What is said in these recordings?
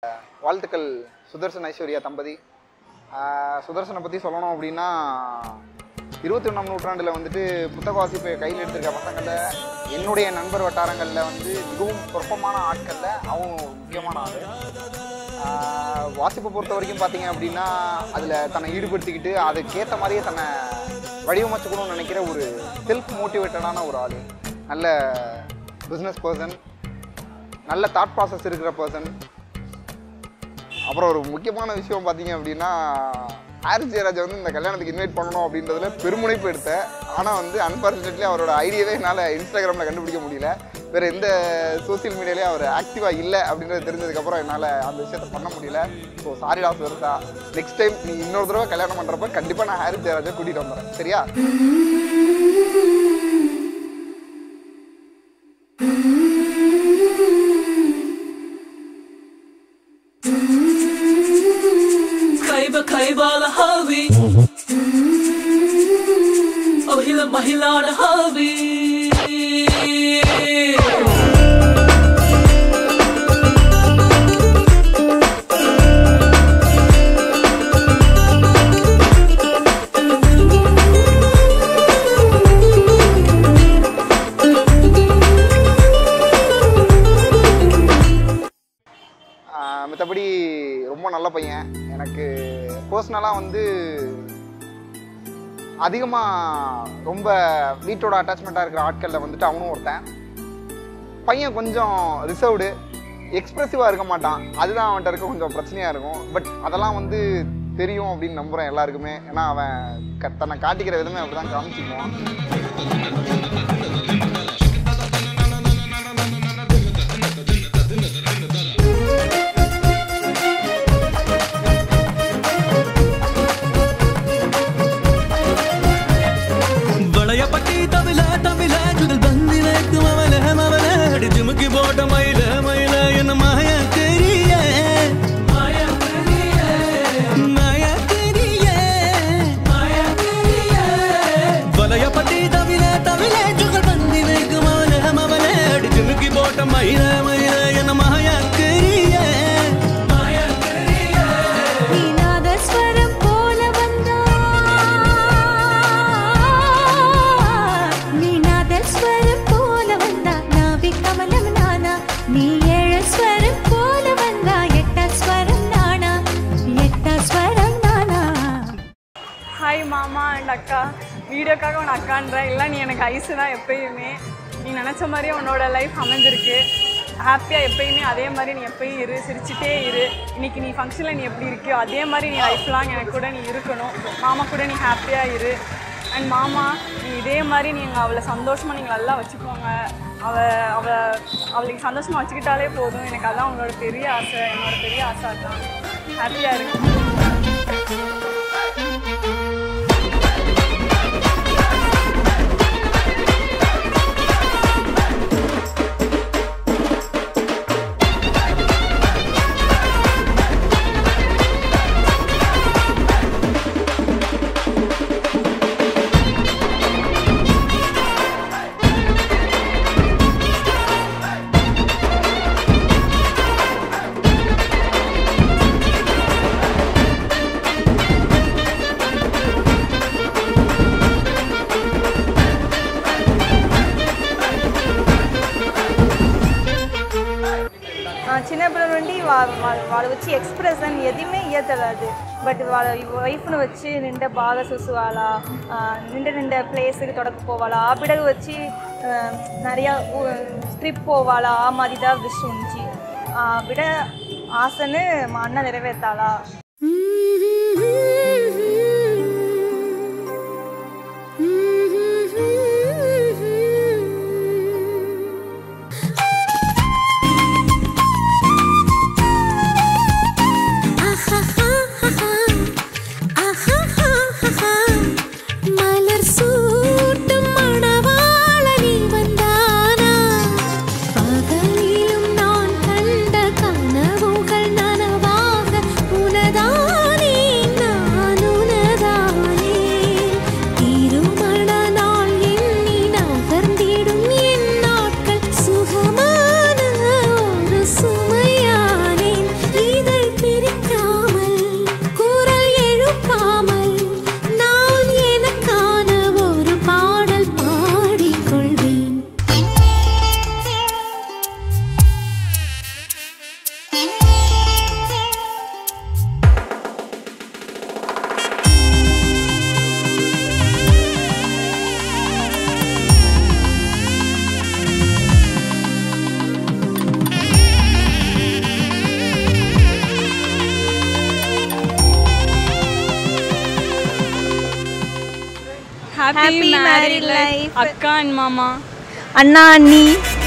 வாழ்த்துக்கள் சுதர்சன் ஐஸ்வர்யா தம்பதி ஆஹ் சுதர்சனை பற்றி சொல்லணும் அப்படின்னா இருபத்தி ஒன்றாம் நூற்றாண்டில் வந்துட்டு புத்தக வாசிப்பை கையில் எடுத்திருக்க பசங்களில் என்னுடைய நண்பர் வட்டாரங்களில் வந்து மிகவும் சொற்பமான ஆட்களில் அவங்க ஒரு முக்கியமான ஆள் ஆஹ் வாசிப்பை பொறுத்த வரைக்கும் பார்த்தீங்க அப்படின்னா அதில் தன்னை ஈடுபடுத்திக்கிட்டு அதுக்கேற்ற மாதிரியே தன்னை வடிவமைச்சுக்கணும்னு நினைக்கிற ஒரு செல்ஃப் மோட்டிவேட்டடான ஒரு ஆள் நல்ல பிஸ்னஸ் பர்சன் நல்ல தாட் ப்ராசஸ் இருக்கிற பர்சன் அப்புறம் ஒரு முக்கியமான விஷயம் பார்த்தீங்க அப்படின்னா ஹாரிஸ் ஜெயராஜை வந்து இந்த கல்யாணத்துக்கு இன்வைட் பண்ணணும் அப்படின்றதுல பெருமுனைப்பு எடுத்தேன் ஆனால் வந்து அன்ஃபார்ச்சுனேட்லி அவரோட ஐடியாவே என்னால் இன்ஸ்டாகிராமில் கண்டுபிடிக்க முடியல வேறு எந்த சோஷியல் மீடியாலேயும் அவர் ஆக்டிவாக இல்லை அப்படின்றது தெரிஞ்சதுக்கப்புறம் என்னால் அந்த விஷயத்தை பண்ண முடியல ஸோ சாரி டாஸ் வருதா நெக்ஸ்ட் டைம் நீ இன்னொரு தடவை கல்யாணம் பண்ணுறப்ப கண்டிப்பாக நான் ஹாரிஸ் ஜெயராஜை கூட்டிகிட்டு வந்துடுறேன் சரியா Kayba kaybala havi Oh hila mahilana havi ஆஹ் மத்தபடி ரொம்ப நல்ல பையன் எனக்கு பர்சனலாக வந்து அதிகமாக ரொம்ப வீட்டோட அட்டாச்மெண்ட்டாக இருக்கிற ஆட்களில் வந்துட்டு அவனும் ஒருத்தன் பையன் கொஞ்சம் ரிசர்வ்டு எக்ஸ்ப்ரெசிவாக இருக்க மாட்டான் அதுதான் அவன்கிட்ட இருக்க கொஞ்சம் பிரச்சனையாக இருக்கும் பட் அதெல்லாம் வந்து தெரியும் அப்படின்னு நம்புகிறேன் எல்லாருக்குமே ஏன்னா அவன் க தன்னை காட்டிக்கிற விதமே அப்படி தான் காமிச்சிக்குவான் வளையப்பட்டி தவில தவில ஜுகல் பந்தி வைக்கும் அவல மவல அடி ஜிமுக்கி போட்ட மயில மயில என்ன மாய தெரிய மாய தெரிய வளையப்பட்டி தவில தவில ஜுகல் பந்தி வைக்கும் அவல மவல அடி ஜிமுக்கி போட்ட மயில மயில என்ன மாய தெரிய மாய தெரிய நீநாதஸ்வரம் போல வந்தா நீநாதஸ்வரம் போல வந்தா நாவி கமலம் நானா நீ ஏழு ஸ்வரம் போல வந்தா எட்ட ஸ்வரம் நானா எட்ட ஸ்வரம் நானா ஹாய் மாமா அண்ட் அக்கா வீடியோக்காக உன் அக்கான்ற இல்லை நீ எனக்கு ஐஸு தான் எப்பயுமே நீ நினச்ச மாதிரியே உன்னோட லைஃப் அமைஞ்சிருக்கு ஹாப்பியாக எப்பயுமே அதே மாதிரி நீ எப்பயும் இரு சிரிச்சிட்டே இரு இன்னைக்கு நீ ஃபங்க்ஷனில் நீ எப்படி இருக்கியோ அதே மாதிரி நீ லைஃப் லாங் எனக்கு கூட நீ இருக்கணும் மாமா கூட நீ ஹாப்பியாக இரு அண்ட் மாமா நீ இதே மாதிரி நீங்கள் அவளை சந்தோஷமாக நீங்கள் நல்லா வச்சுக்கோங்க அவ அவ அவளுக்கு சந்தோஷமாக வச்சுக்கிட்டாலே போதும் எனக்கு அதான் உங்களோட பெரிய ஆசை என்னோட பெரிய ஆசை அதான் ஹாப்பியாக இருக்கு చిన్న పిల్లల నుండి వా- వా- వాళ్ళు వచ్చి ఎక్స్ప్రెషన్ ఎదిమే ఇయ్యతలేదు బట్ వాళ్ళ వైఫ్ను వచ్చి నిండా బాగా చూసుకోవాలా ఆ, నిండా నిండా ప్లేస్కి తొడకపోవాలా ఆ బిడకు వచ్చి ఆ, நிறையா ட்ரிப் போவாளா ఆ மாதிரி தான் விஷ் ఉంచి ఆ బిడ ఆశను మా అన్న నెరవేర్తాలా மலர் சூட்டும் மணவாளனி வந்தானா பகலிலும் நான் கண்ட கனவுகள் நனவாக உனதா happy married married life life. அக்கா அண்ட் மாமா அண்ணா அண்ணி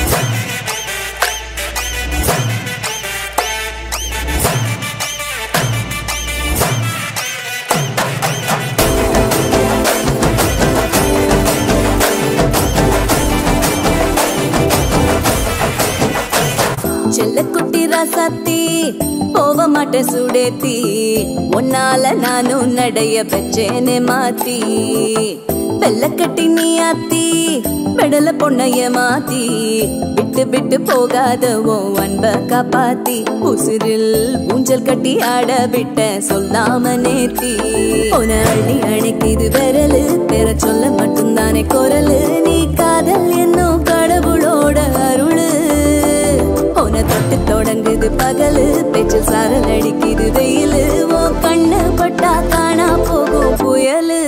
செல்லக்குட்டி ராசாத்தி போக மாட்டேன் சுடேத்தி உன்னால நானும் நடைய பெற்றேனே மாத்தி வெள்ளக்கட்டி நீ ஆத்தி பெடல பொண்ணைய மாத்தி விட்டு விட்டு போகாத ஓ அன்ப காப்பாத்தி உசிரில் ஊஞ்சல் கட்டி ஆட விட்ட சொல்லாம நேத்தி உன அள்ளி அணைக்குது விரலு பெற சொல்ல மட்டும்தானே குரலு நீ காதல் என்னும் கடவுளோட அருளு உன தொட்டு தொடங்குது பகலு பேச்சு சாரல் அடிக்குது வெயிலு ஓ கண்ணு பட்டா காணா போகும் புயலு